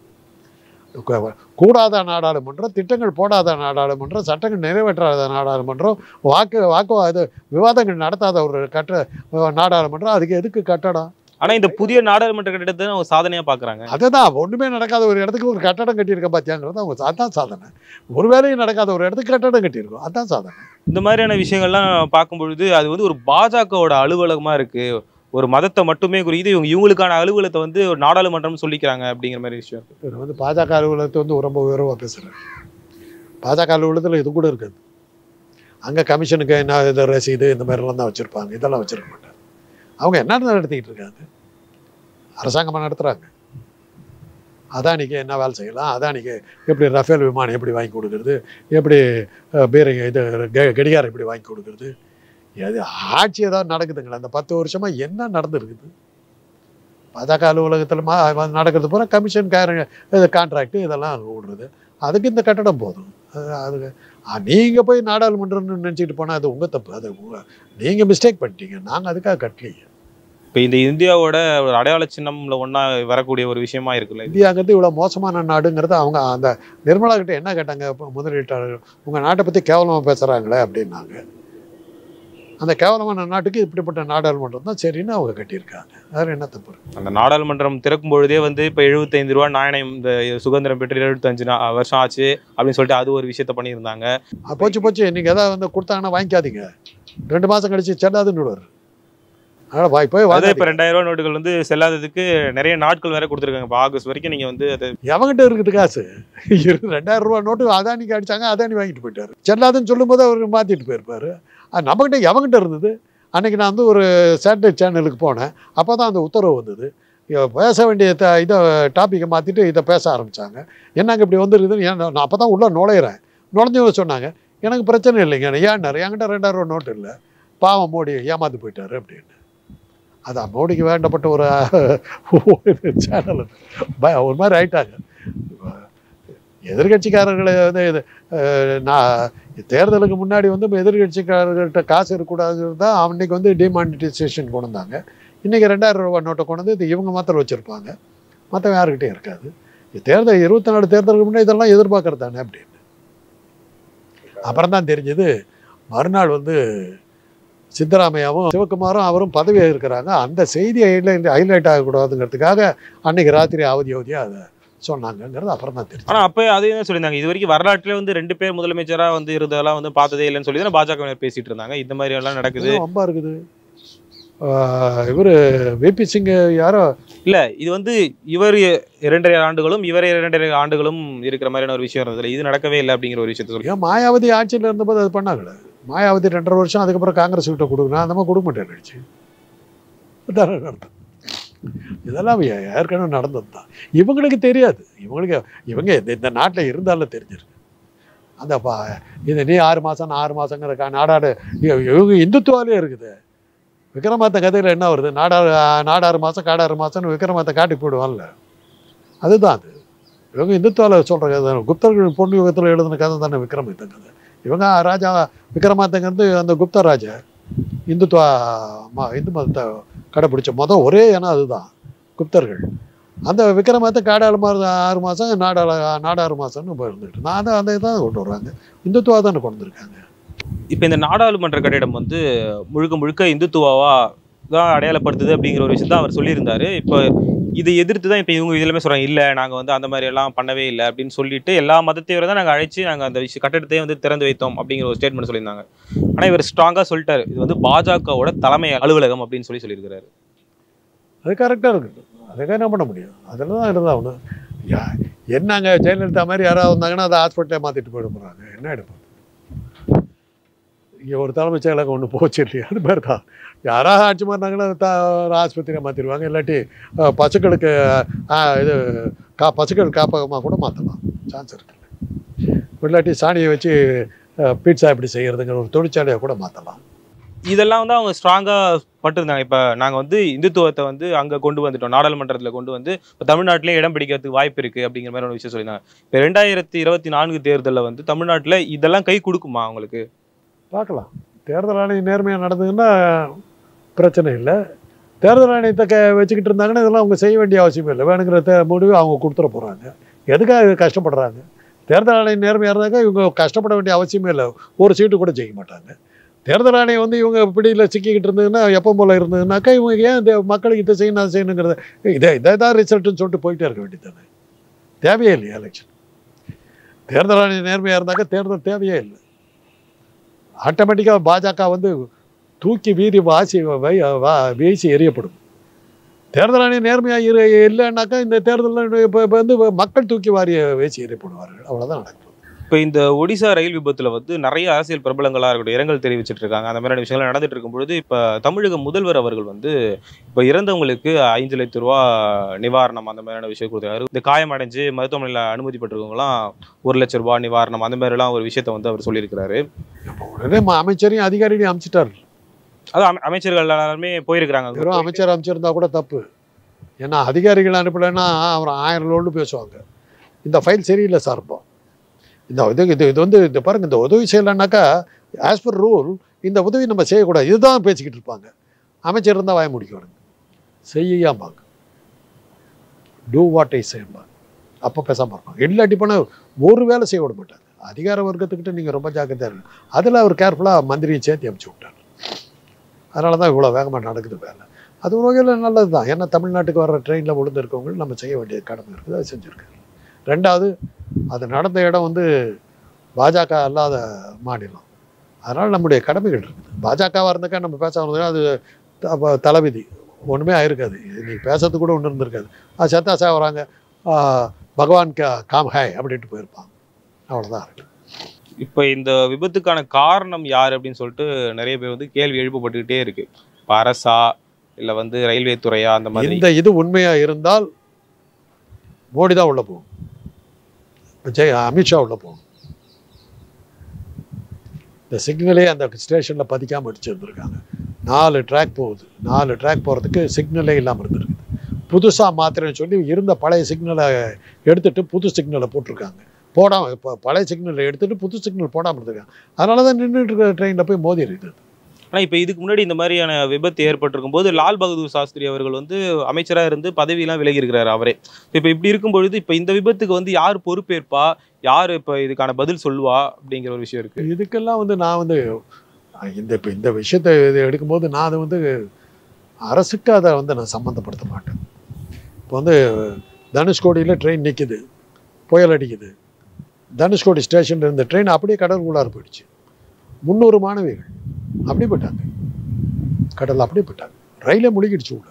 கு- கூடாத நாடாளுமன்றம் திட்டங்கள் போடாத நாடாளுமன்றம் சட்டங்கள் நிறைவேற்றாத நாடாளுமன்றம் வாக்கு வாக்கு இது விவாதங்கள் நடத்தாத ஒரு கட்ட நாடாளுமன்றம் அதுக்கு எதுக்கு கட்டடம் ஆனா இந்த புதிய நாடாளுமன்ற கட்டிடத்தை அவங்க சாதனையா பாக்குறாங்க அதுதான் ஒன்றுமே நடக்காத ஒரு இடத்துக்கு ஒரு கட்டடம் கட்டியிருக்க பார்த்தியாங்கிறது அவங்க அதான் சாதனை ஒரு வேலையும் நடக்காத ஒரு இடத்துக்கு கட்டடம் கட்டியிருக்கோம் அதான் சாதனை இந்த மாதிரியான விஷயங்கள்லாம் பார்க்கும் பொழுது அது வந்து ஒரு பாஜகவோட அலுவலகமா இருக்கு ஒரு மதத்தை மட்டுமே குறித்து இவங்க இவங்களுக்கான அலுவலகத்தை வந்து ஒரு நாடாளுமன்றம் சொல்லிக்கிறாங்க அப்படிங்கிற மாதிரி விஷயம் இவர் வந்து பாஜக அலுவலகத்தை வந்து ரொம்ப உயர்வாக பேசுகிறார் பாஜக அலுவலகத்தில் இது கூட இருக்காது அங்கே கமிஷனுக்கு என்ன இது ரசீது இந்த மாதிரிலாம் தான் வச்சுருப்பாங்க இதெல்லாம் வச்சுருக்க மாட்டாங்க அவங்க என்ன நடத்திக்கிட்டு இருக்காங்க அரசாங்கமாக நடத்துகிறாங்க அதானிக்கு என்ன வேலை செய்யலாம் அதானிக்கு எப்படி ரஃபேல் விமானம் எப்படி வாங்கி கொடுக்குறது எப்படி அஹ், பீரங்கி இது கெ- கடிகாரம் எப்படி வாங்கி கொடுக்குறது எது ஆட்சி ஏதாவது நடக்குதுங்களா அந்த பத்து வருஷமா என்ன நடந்துருக்குது பாஜக அலுவலகத்தில் மா நடக்கிறது பூரா கமிஷன் இது கான்ட்ராக்ட் இதெல்லாம் விடுறது அதுக்கு இந்த கட்டடம் போதும் அது அதுக்கு நீங்கள் போய் நாடாளுமன்றம்னு நினச்சிட்டு போனால் அது உங்கள் தப்பு அது உங்க நீங்கள் மிஸ்டேக் பண்ணிட்டீங்க நாங்கள் அதுக்காக கட்டலீங்க இப்போ இந்த இந்தியாவோட ஒரு அடையாள சின்னம்ல ஒண்ணா வரக்கூடிய ஒரு விஷயமா இருக்குல்ல இது. இந்தியாங்கிறது இவ்வளோ மோசமான நாடுங்கிறது அவங்க அந்த நிர்மலா கிட்ட என்ன கேட்டாங்க இப்போ முதலீட்டாளர்கள் உங்கள் நாட்டை பற்றி கேவலமாக பேசுகிறாங்களே அப்படின்னாங்க அந்த கேவலமான நாட்டுக்கு இப்படிப்பட்ட நாடாளுமன்றம் தான் சரின்னு அவங்க கட்டியிருக்காங்க வேறு என்ன தப்பு இருக்கு? அந்த நாடாளுமன்றம் திறக்கும் பொழுதே வந்து இப்போ எழுபத்தைந்து ரூபா நாணயம் இந்த சுதந்திரம் பெற்று எழுபத்தஞ்சு நா- வருஷம் ஆச்சு அப்படின்னு சொல்லிட்டு அது ஒரு விஷயத்த பண்ணியிருந்தாங்க ஆ, போச்சு போச்சு நீங்கள் எதாவது வந்து கொடுத்தாங்கன்னா வாங்கிக்காதீங்க ரெண்டு மாதம் கழிச்சு செல்லாதுன்னு விடுவார் அதனால் வாய் போய் அதே வாங்க இப்போ ரெண்டாயிரம் ரூபா நோட்டுகள் வந்து செல்லாததுக்கு நிறைய நாட்கள் வேற கொடுத்துருக்காங்க இப்போ ஆகஸ்ட் வரைக்கும் நீங்க வந்து அது எவங்கிட்ட இருக்குது காசு இரு- ரெண்டாயிரம் ரூபா நோட்டு அதானிக்கு அடிச்சாங்க அதானி வாங்கிட்டு போயிட்டாரு செல்லாதுன்னு சொல்லும்போது அவர் மாற்றிட்டு போயிருப்பாரு அது நம்மகிட்ட எவங்கிட்ட இருந்தது அன்னைக்கு நான் வந்து ஒரு சேட்டலைட் சேனலுக்கு போனேன் அப்போ தான் அந்த உத்தரவு வந்தது இவ பேச வேண்டிய த இதை டாப்பிக்கை மாற்றிட்டு இதை பேச ஆரம்பித்தாங்க என்னங்க இப்படி வந்துருக்குதுன்னு ஏன் நான் அப்போ தான் உள்ளே நுழையிறேன் நுழைஞ்சவங்க சொன்னாங்க எனக்கு பிரச்சனை இல்லைங்க ஏன்னாரு என்கிட்ட ரெண்டாயிரம் ரூபா நோட்டு இல்லை பாவம் மோடி ஏமாந்து போயிட்டாரு அப்படின்னு அதான் மோடிக்கு வேண்டப்பட்ட ஒரு சேனல் ஒரு மாதிரி ஆயிட்டாங்க எதிர்கட்சிக்காரர்களை வந்து இது அஹ், நான் தேர்தலுக்கு முன்னாடி வந்து எதிர்கட்சிக்காரர்கள்ட்ட காசு இருக்கக்கூடாதுங்கிறது தான் அன்னைக்கு வந்து டிமானிட்டைசேஷன் கொண்டு வந்தாங்க இன்றைக்கி ரெண்டாயிரம் ரூபாய் நோட்டை கொண்டு வந்து இது இவங்க மாத்திரம் வச்சுருப்பாங்க மற்ற யாருக்கிட்டையும் இருக்காது இது தேர்தல் இருபத்தி நாலு தேர்தலுக்கு முன்னாடி இதெல்லாம் எதிர்பார்க்கறது தானே அப்படின்னு அப்புறம் தான் தெரிஞ்சது மறுநாள் வந்து சித்தராமையாவும் சிவகுமாரும் அவரும் பதவி இருக்கிறாங்க அந்த செய்தி ஹைலைட் ஹைலைட் ஆகக்கூடாதுங்கிறதுக்காக அன்னைக்கு ராத்திரி அவதி அவதியாக அதை சொன்னாங்கங்கிறது அப்புறம் தான் தெரிஞ்சு ஆனா அப்ப அதே தான் சொல்லியிருந்தாங்க இது வரைக்கும் வரலாற்றுல வந்து ரெண்டு பேர் முதலமைச்சரா வந்து இருந்ததெல்லாம் வந்து பார்த்ததே இல்லைன்னு சொல்லி தான் பாஜக பேசிட்டு இருந்தாங்க இந்த மாதிரி எல்லாம் நடக்குது ரொம்ப இருக்குது இவர் விபி சிங் யாரோ இல்ல இது வந்து இவர் இரண்டரை ஆண்டுகளும் இவர் இரண்டரை ஆண்டுகளும் இருக்கிற மாதிரியான ஒரு விஷயம் இருந்தது இது நடக்கவே இல்லை அப்படிங்கிற ஒரு விஷயத்த சொல்லி ஏன் மாயாவதி ஆட்சியில் இருந்தபோது அது பண்ணாங்களே மாயாவதி ரெண்டரை வருஷம் அதுக்கப்புறம் காங்கிரஸ் கிட்ட கொடுக்கணும் அந்த மாதிரி கொடுக்க மாட்டேன் நினச்சி நடந்தது இதெல்லாம் ஏ- ஏற்கனவே நடந்தது தான் இவங்களுக்கு தெரியாது இவங்களுக்கு இவங்க இந்த இந்த நாட்டில் இருந்தாலும் தெரிஞ்சிருக்கு அந்த பா இது நீ ஆறு மாதம் நான் ஆறு மாதங்கிற கா நாடாடு இவ- இவங்க இந்துத்துவாலே இருக்குது விக்ரமாத்த கதையில் என்ன வருது நாடாறு நாடாறு மாதம் காடாறு மாதம்னு விக்ரமாத்த காட்டி போயிடுவான்ல அதுதான் அது இவங்க இந்துத்துவாவில் சொல்கிற கதை தானே. குப்தர்கள் பொண்ணு யுகத்தில் எழுதின கதை தானே விக்ரமாத்த கதை இவங்க ராஜா விக்ரமாத்தங்கிறது அந்த குப்த ராஜா இந்துத்துவா ம இந்து மதத்தை கடைப்பிடிச்ச மொதல் ஒரே இனம் அதுதான் குப்தர்கள் அந்த விக்ரமாத்த காடாறு மாதம் ஆறு மாதம் நாடாள நாடாறு மாதம்னு இருந்துட்டு நான் அதை அந்த இதான் கொண்டு வர்றாங்க இந்துத்துவா தானே கொண்டு வந்திருக்காங்க இப்ப இந்த நாடாளுமன்ற கட்டிடம் வந்து முழுக்க முழுக்க இந்துத்துவாவா தான் அடையாளப்படுத்துது அப்படிங்கிற ஒரு விஷயத்த அவர் சொல்லியிருந்தாரு இப்போ இதை எதிர்த்து தான் இப்போ இவங்க இதுலமே சொல்றாங்க இல்ல நாங்க வந்து அந்த மாதிரி எல்லாம் பண்ணவே இல்லை அப்படின்னு சொல்லிட்டு எல்லா மதத்தையும் தான் நாங்க அழைச்சு நாங்க அந்த விஷய கட்டடத்தையே வந்து திறந்து வைத்தோம் அப்படிங்கிற ஒரு ஸ்டேட்மெண்ட் சொல்லியிருந்தாங்க ஆனா இவர் ஸ்ட்ராங்கா சொல்லிட்டாரு இது வந்து பாஜகவோட தலைமை அலுவலகம் அப்படின்னு சொல்லி சொல்லியிருக்காரு அது கரெக்டாக இருக்குது அதுக்கு என்ன பண்ண முடியும் அதில் தான் இருந்தால் ஒன்று யா என்னங்க ஜெயலலிதா மாதிரி யாராவது வந்தாங்கன்னா அதை ஹாஸ்பிட்டலே மாற்றிட்டு போயிட போகிறாங்க என்ன எடுப்பாங்க இங்கே ஒரு தலைமைச் செயலகம் ஒன்று போச்சு இல்லையா அது மாதிரி தான் யாராவது ஆட்சி மாறினாங்கன்னா த ஆஸ்பத்திரியை மாற்றிடுவாங்க இல்லாட்டி அஹ், பசுக்களுக்கு அஹ், இது கா பசுக்கள் காப்பகமாக கூட மாற்றலாம் சான்ஸ் இருக்குல்ல இல்லாட்டி சாணியை வச்சு பீட்சா எப்படி செய்கிறதுங்கிற ஒரு தொழிற்சாலையை கூட மாற்றலாம் இதெல்லாம் வந்து அவங்க ஸ்ட்ராங்காக பட்டிருந்தாங்க இப்போ நாங்கள் வந்து இந்துத்துவத்தை வந்து அங்கே கொண்டு வந்துட்டோம் நாடாளுமன்றத்தில் கொண்டு வந்து இப்போ தமிழ்நாட்டிலே இடம் பிடிக்கிறதுக்கு வாய்ப்பு இருக்குது அப்படிங்கிற மாதிரி ஒரு விஷயம் சொல்லியிருந்தாங்க இப்போ ரெண்டாயிரத்தி இருபத்தி நான்கு தேர்தலில் வந்து தமிழ்நாட்டில் இதெல்லாம் கை கொடுக்குமா அவங்களுக்கு பார்க்கலாம் தேர்தல் ஆணையம் நேர்மையாக நடந்ததுன்னா பிரச்சனை இல்லை தேர்தல் ஆணையத்தை க வச்சுக்கிட்டு இருந்தாங்கன்னா இதெல்லாம் அவங்க செய்ய வேண்டிய அவசியம் இல்லை வேணுங்கிற தே முடிவு அவங்க கொடுத்துட போகிறாங்க எதுக்காக இது கஷ்டப்படுறாங்க தேர்தல் ஆணையம் நேர்மையாக இருந்தாக்க இவங்க கஷ்டப்பட வேண்டிய அவசியமே இல்லை ஒரு சீட்டு கூட ஜெயிக்க மாட்டாங்க தேர்தல் ஆணையம் வந்து இவங்க பிடியில் சிக்கிக்கிட்டு இருந்ததுன்னா எப்போ போல் இருந்ததுனாக்கா இவங்க ஏன் இந்த மக்களுக்கு இதை செய்யணும் அதை செய்யணுங்கிறத இதை இதை தான் ரிசல்ட்டுன்னு சொல்லிட்டு போயிட்டே இருக்க வேண்டியது தேவையே இல்லையா எலெக்ஷன் தேர்தல் ஆணையம் நேர்மையாக இருந்தாக்கா தேர்தல் தேவையே இல்லை ஆட்டோமேட்டிக்காக பாஜக வந்து தூக்கி வீதி வாசி வை- வா- வீசி எறியப்படும் தேர்தல் ஆணையம் நேர்மையாக இரு இல்லைன்னாக்கா இந்த தேர்தலில் இப்போ இப்போ வந்து மக்கள் தூக்கி வாரி வீசி எறியப்படுவார்கள் அவ்வளோதான் நடக்கும் இப்போ இந்த ஒடிசா ரயில் விபத்துல வந்து நிறைய அரசியல் பிரபலங்களா இருக்கட்டும் இரங்கல் தெரிவிச்சிட்டு இருக்காங்க அந்த மாதிரியான விஷயங்கள் நடந்துட்டு இருக்கும் பொழுது இப்போ தமிழக முதல்வர் அவர்கள் வந்து இப்போ இறந்தவங்களுக்கு ஐந்து லட்ச ரூபா நிவாரணம் அந்த மாதிரியான விஷயம் கொடுத்தாரு இந்த காயம் அடைஞ்சு மருத்துவமனையில் அனுமதிப்பட்டிருக்கவங்களாம் ஒரு லட்ச ரூபாய் நிவாரணம் அந்த மாதிரிலாம் ஒரு விஷயத்த வந்து அவர் சொல்லியிருக்கிறாரு உடனே ம- அமைச்சரையும் அதிகாரியும் அமைச்சிட்டார் அது அமை- அமைச்சர்கள் எல்லாருமே போயிருக்கிறாங்க வெறும் அமைச்சர் அமைச்சிருந்தா கூட தப்பு ஏன்னா அதிகாரிகள் அனுப்பலைன்னா அவர் ஆயிரம் லோடு பேசுவாங்க இந்த ஃபைல் சரியில்லை சார் இப்போ இந்த இது இது இது வந்து இந்த பாருங்க இந்த உதவி செய்யலைன்னாக்கா ஆஸ் பர் ரூல் இந்த உதவி நம்ம செய்யக்கூடாது இதுதான் பேசிக்கிட்டு இருப்பாங்க அமைச்சர் இருந்தால் வாய முடிக்கணும் செய்யாம்பாங்க டூ வாட் ஐ செய்யம்பாங்க அப்போ பேசாமல் இருப்பாங்க இல்லாட்டி போனால் ஒரு வேலை செய்ய விட மாட்டாங்க அதிகார வர்க்கத்துக்கிட்ட நீங்கள் ரொம்ப ஜாக்கிரதையாக இருக்கணும் அதில் அவர் கேர்ஃபுல்லாக மந்திரியை சேர்த்து அமுச்சு விட்டார் அதனால தான் இவ்வளோ வேகமாக நடக்குது வேலை அது ஒரு வகையில் நல்லது தான் ஏன்னா தமிழ்நாட்டுக்கு வர்ற ட்ரெயினில் விழுந்து இருக்கவங்க நம்ம செய்ய வேண்டிய கடமை இருக்குது அதை செஞ்சுருக்காரு ரெண்டாவது அது நடந்த இடம் வந்து பாஜக அல்லாத மாநிலம் அதனால் நம்முடைய கடமைகள் இருக்குது பாஜகவாக இருந்தாக்கா நம்ம பேச வந்ததுன்னா அது த- அப்ப தலைவிதி ஒன்றுமே ஆயிருக்காது நீ பேசுறது கூட ஒன்றும் இருந்திருக்காது அது சத்தா சாவறாங்க பகவான் கா காம் ஹாய் அப்படின்ட்டு போயிருப்பாங்க அவ்வளோதான் இருக்கு இப்போ இந்த விபத்துக்கான காரணம் யார் அப்படின்னு சொல்லிட்டு நிறைய பேர் வந்து கேள்வி எழுப்பப்பட்டுக்கிட்டே இருக்கு இப்போ அரசா இல்லை வந்து ரயில்வே துறையா அந்த மாதிரி இந்த இது உண்மையாக இருந்தால் மோடி தான் உள்ளே போகும் ஜெய் அமித்ஷா உள்ளே போகும் இந்த சிக்னலே அந்த ஸ்டேஷனில் பதிக்காமல் அடிச்சிருந்துருக்காங்க நாலு ட்ராக் போகுது நாலு ட்ராக் போகிறதுக்கு சிக்னலே இல்லாமல் இருந்திருக்குது புதுசாக மாத்திரன்னு சொல்லி இருந்த பழைய சிக்னலை எடுத்துட்டு புது சிக்னலை போட்டிருக்காங்க போடாமல் இப்போ பழைய சிக்னலை எடுத்துட்டு புது சிக்னல் போடாமல் இருந்திருக்காங்க அதனால தான் நின்றுட்டு இருக்கிற ட்ரெயினில் போய் மோதி இருக்குது ஆனா இப்போ இதுக்கு முன்னாடி இந்த மாதிரியான விபத்து ஏற்பட்டிருக்கும் போது லால் பகதூர் சாஸ்திரி அவர்கள் வந்து அமைச்சரா இருந்து பதவியெல்லாம் விலகி இருக்கிறாரு அவரே இப்போ இப்படி இருக்கும் பொழுது இப்போ இந்த விபத்துக்கு வந்து யார் பொறுப்பேற்பா யார் இப்போ இதுக்கான பதில் சொல்லுவா அப்படிங்கிற ஒரு விஷயம் இருக்கு இதுக்கெல்லாம் வந்து நான் வந்து அஹ், இந்த இப்போ இந்த விஷயத்தை இது எடுக்கும்போது நான் அதை வந்து அரசுக்கு அதை வந்து நான் சம்மந்தப்படுத்த மாட்டேன் இப்போ வந்து தனுஷ்கோடியில் ட்ரெயின் நிற்கிது புயல் அடிக்குது தனுஷ்கோடி ஸ்டேஷனில் இருந்த ட்ரெயின் அப்படியே கடலுக்குள்ளார போயிடுச்சு முந்நூறு மாணவிகள் அப்படி போயிட்டாங்க கடலில் அப்படியே போயிட்டாங்க ரயிலே முழுகிடுச்சு உள்ள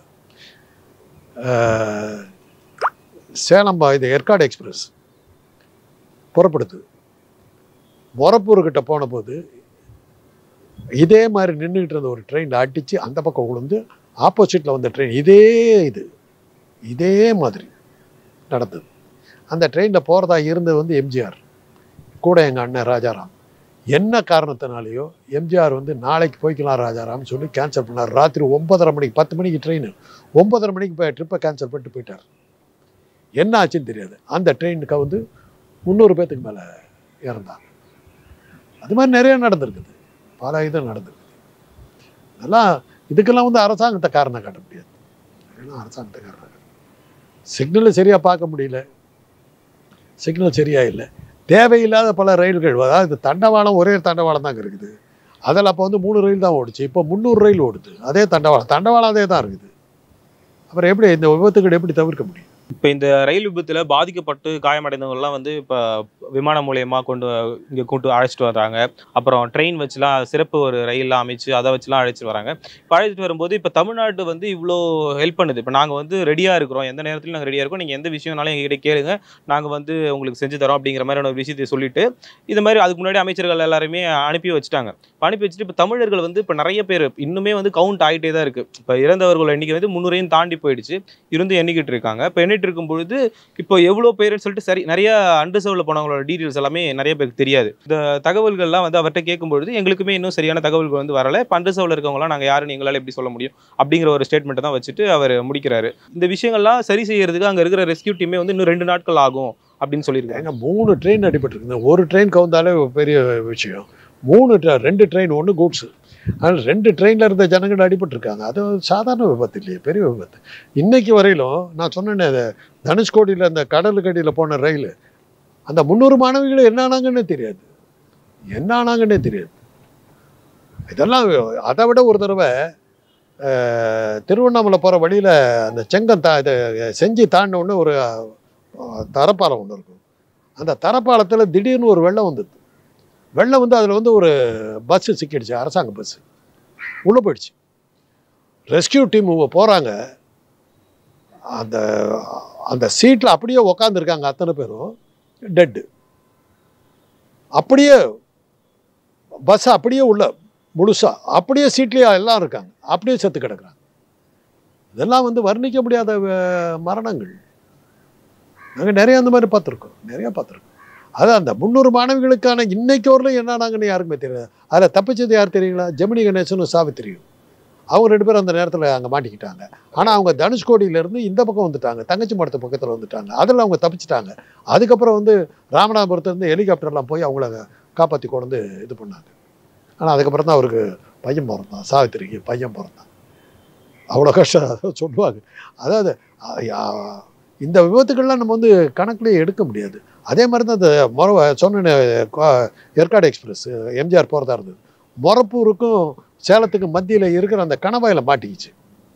அஹ், சேலம் பா- இது ஏற்காடு எக்ஸ்பிரஸ் புறப்படுது மொரப்பூர்கிட்ட போன போது இதே மாதிரி நின்றுக்கிட்டு இருந்த ஒரு ட்ரெயினில் அடித்து அந்த பக்கம் விழுந்து ஆப்போசிட்டில் வந்த ட்ரெயின் இதே இது இதே மாதிரி நடந்தது அந்த ட்ரெயினில் போகிறதா இருந்தது வந்து எம்ஜிஆர் கூட எங்கள் அண்ணன் ராஜாராம் என்ன காரணத்தினாலேயோ எம்ஜிஆர் வந்து நாளைக்கு போய்க்கலாம் ராஜாராம்னு சொல்லி கேன்சல் பண்ணார் ராத்திரி ஒன்பதரை மணிக்கு பத்து மணிக்கு ட்ரெயின் ஒன்பதரை மணிக்கு போய் ட்ரிப்பை கேன்சல் பண்ணிட்டு போயிட்டார் என்ன ஆச்சுன்னு தெரியாது அந்த ட்ரெயினுக்கு வந்து முந்நூறு பேத்துக்கு மேலே இறந்தாங்க அது மாதிரி நிறைய நடந்திருக்குது பல இது நடந்திருக்குது அதெல்லாம் இதுக்கெல்லாம் வந்து அரசாங்கத்தை காரணம் காட்ட முடியாது இதெல்லாம் அரசாங்கத்தை காரணம் காட்ட சிக்னலை சரியாக பார்க்க முடியல சிக்னல் சரியா இல்லை தேவையில்லாத பல ரயில்கள் அதாவது தண்டவாளம் ஒரே தண்டவாளம் தாங்க இருக்குது அதில் அப்போ வந்து மூணு ரயில் தான் ஓடுச்சு இப்போ முந்நூறு ரயில் ஓடுது அதே தண்டவாளம் தண்டவாளம் அதே தான் இருக்குது அப்புறம் எப்படி இந்த விபத்துகள் எப்படி தவிர்க்க முடியும் இப்போ இந்த ரயில் விபத்துல பாதிக்கப்பட்டு காயமடைந்தவங்கலாம் வந்து இப்போ விமானம் மூலயமா கொண்டு இங்கே கூட்டு அழைச்சிட்டு வராங்க அப்புறம் ட்ரெயின் வச்சுலாம் சிறப்பு ஒரு ரயில்லாம் அமைச்சு அதை வச்சுலாம் அழைச்சிட்டு வராங்க இப்போ அழைச்சிட்டு வரும்போது இப்போ தமிழ்நாடு வந்து இவ்வளோ ஹெல்ப் பண்ணுது இப்போ நாங்கள் வந்து ரெடியாக இருக்கிறோம் எந்த நேரத்தில் நாங்கள் ரெடியாக இருக்கோம் நீங்கள் எந்த விஷயம்னாலும் எங்ககிட்ட கேளுங்க நாங்கள் வந்து உங்களுக்கு செஞ்சு தரோம் அப்படிங்கிற மாதிரியான ஒரு விஷயத்தை சொல்லிட்டு இது மாதிரி அதுக்கு முன்னாடி அமைச்சர்கள் எல்லாருமே அனுப்பி வச்சுட்டாங்க இப்ப அனுப்பி வச்சுட்டு இப்போ தமிழர்கள் வந்து இப்போ நிறைய பேர் இன்னுமே வந்து கவுண்ட் ஆகிட்டே தான் இருக்குது இப்போ இறந்தவர்கள் எண்ணிக்கை வந்து முந்நூறையும் தாண்டி போயிடுச்சு இருந்து எண்ணிக்கிட்டு இருக்காங்க இப்போ எண்ணிட்டு இருக்கும் பொழுது இப்போ எவ்வளோ பேருன்னு சொல்லிட்டு சரி நிறைய அண்டர்சர்வ்ல போனவங்களோட டீட்டெயில்ஸ் எல்லாமே நிறைய பேருக்கு தெரியாது இந்த தகவல்கள்லாம் வந்து அவர்கிட்ட கேட்கும்பொழுது எங்களுக்குமே இன்னும் சரியான தகவல்கள் வந்து வரல இப்போ அண்டர்சர்வ்ல இருக்கவங்களாம் நாங்கள் யாருன்னு எங்களால் எப்படி சொல்ல முடியும் அப்படிங்கிற ஒரு ஸ்டேட்மெண்ட்டை தான் வச்சுட்டு அவர் முடிக்கிறாரு இந்த விஷயங்கள்லாம் சரி செய்யறதுக்கு அங்கே இருக்கிற ரெஸ்கியூ டீமே வந்து இன்னும் ரெண்டு நாட்கள் ஆகும் அப்படின்னு சொல்லியிருக்காங்க ஏங்க மூணு ட்ரெயின் அடிபட்டிருக்கு ஒரு ட்ரெயின் கவுந்தாலே பெரிய விஷயம் மூணு tra- ரெண்டு ட்ரெயின் ஒன்று கூட்ஸு அதனால் ரெண்டு ட்ரெயினில் இருந்த ஜனங்கள் அடிபட்டிருக்காங்க அது ஒரு சாதாரண விபத்து இல்லையே பெரிய விபத்து இன்னைக்கு வரையிலும் நான் சொன்னேனே அது தனுஷ்கோடியில் அந்த கடலுக்கு அடியில் போன ரயில் அந்த முந்நூறு மாணவிகள் என்ன ஆனாங்கன்னே தெரியாது என்ன ஆனாங்கன்னே தெரியாது இதெல்லாம் அதை விட ஒரு தடவை அஹ், திருவண்ணாமலை போகிற வழியில் அந்த செங்கம் தா இது செஞ்சு தாண்டின உடனே ஒரு அஹ், தரப்பாலம் ஒன்று இருக்கும் அந்த தரப்பாலத்தில் திடீர்னு ஒரு வெள்ளம் வந்தது வெள்ளம் வந்து அதில் வந்து ஒரு பஸ்ஸு சிக்கிடுச்சு அரசாங்க பஸ்ஸு உள்ளே போயிடுச்சு ரெஸ்கியூ டீம் போகிறாங்க அந்த அந்த சீட்டில் அப்படியே உக்காந்துருக்காங்க அத்தனை பேரும் டெட்டு அப்படியே பஸ் அப்படியே உள்ள முழுசா அப்படியே சீட்லேயே எல்லாம் இருக்காங்க அப்படியே செத்து கிடக்குறாங்க இதெல்லாம் வந்து வர்ணிக்க முடியாத அஹ், மரணங்கள் நாங்கள் நிறைய அந்த மாதிரி பார்த்துருக்கோம் நிறைய பார்த்துருக்கோம் அது அந்த முந்நூறு மாணவிகளுக்கான இன்னைக்கு வரலும் என்ன ஆனாங்கன்னு யாருக்குமே தெரியாது அதில் தப்பிச்சது யார் தெரியுங்களா ஜெமினி கணேசனும் சாவித்திரியும் அவங்க ரெண்டு பேரும் அந்த நேரத்தில் அங்கே மாட்டிக்கிட்டாங்க ஆனால் அவங்க தனுஷ்கோடியிலேருந்து இந்த பக்கம் வந்துட்டாங்க தங்கச்சி மடத்து பக்கத்தில் வந்துட்டாங்க அதில் அவங்க தப்பிச்சிட்டாங்க அதுக்கப்புறம் வந்து ராமநாதபுரத்துலேருந்து ஹெலிகாப்டர்லாம் போய் அவங்கள காப்பாற்றி கொண்டு வந்து இது பண்ணாங்க ஆனால் அதுக்கப்புறம் தான் அவருக்கு பையன் பிறந்தான் சாவித்திரிக்கு பையன் பிறந்தான் அவ்வளோ கஷ்டம் அதை சொல்லுவாங்க அதாவது அ- யா- இந்த விபத்துக்கள்லாம் நம்ம வந்து கணக்குலேயே எடுக்க முடியாது அதே மாதிரி தான் இந்த மொர சொன்ன ஏற்காடு எக்ஸ்பிரஸ் எம்ஜிஆர் போகிறதா இருந்தது மொரப்பூருக்கும் சேலத்துக்கும் மத்தியில் இருக்கிற அந்த கணவாயில் மாட்டிக்கிச்சு